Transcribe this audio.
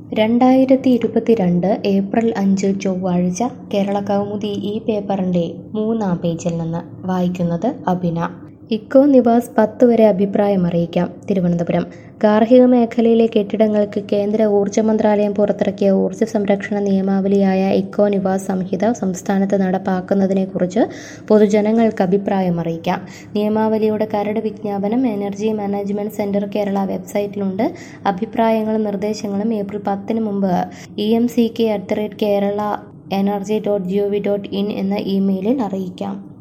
രണ്ടായിരത്തി ഇരുപത്തിരണ്ട് ഏപ്രിൽ അഞ്ച് ചൊവ്വാഴ്ച കേരള കൗമുദി ഈ പേപ്പറിൻ്റെ മൂന്നാം പേജിൽ നിന്ന് വായിക്കുന്നത് അഭിന ഇക്കോ നിവാസ് പത്ത് വരെ അഭിപ്രായം അറിയിക്കാം തിരുവനന്തപുരം ഗാർഹിക മേഖലയിലെ കെട്ടിടങ്ങൾക്ക് കേന്ദ്ര ഊർജ്ജ മന്ത്രാലയം പുറത്തിറക്കിയ ഊർജ്ജ സംരക്ഷണ നിയമാവലിയായ ഇക്കോ നിവാസ് സംഹിത സംസ്ഥാനത്ത് നടപ്പാക്കുന്നതിനെക്കുറിച്ച് പൊതുജനങ്ങൾക്ക് അഭിപ്രായം അറിയിക്കാം നിയമാവലിയുടെ കരട് വിജ്ഞാപനം എനർജി മാനേജ്മെന്റ് സെന്റർ കേരള വെബ്സൈറ്റിലുണ്ട് അഭിപ്രായങ്ങളും നിർദ്ദേശങ്ങളും ഏപ്രിൽ പത്തിന് മുമ്പ് E M C K at the rate Kerala energy dot G O V dot in എന്ന ഇമെയിലിൽ അറിയിക്കാം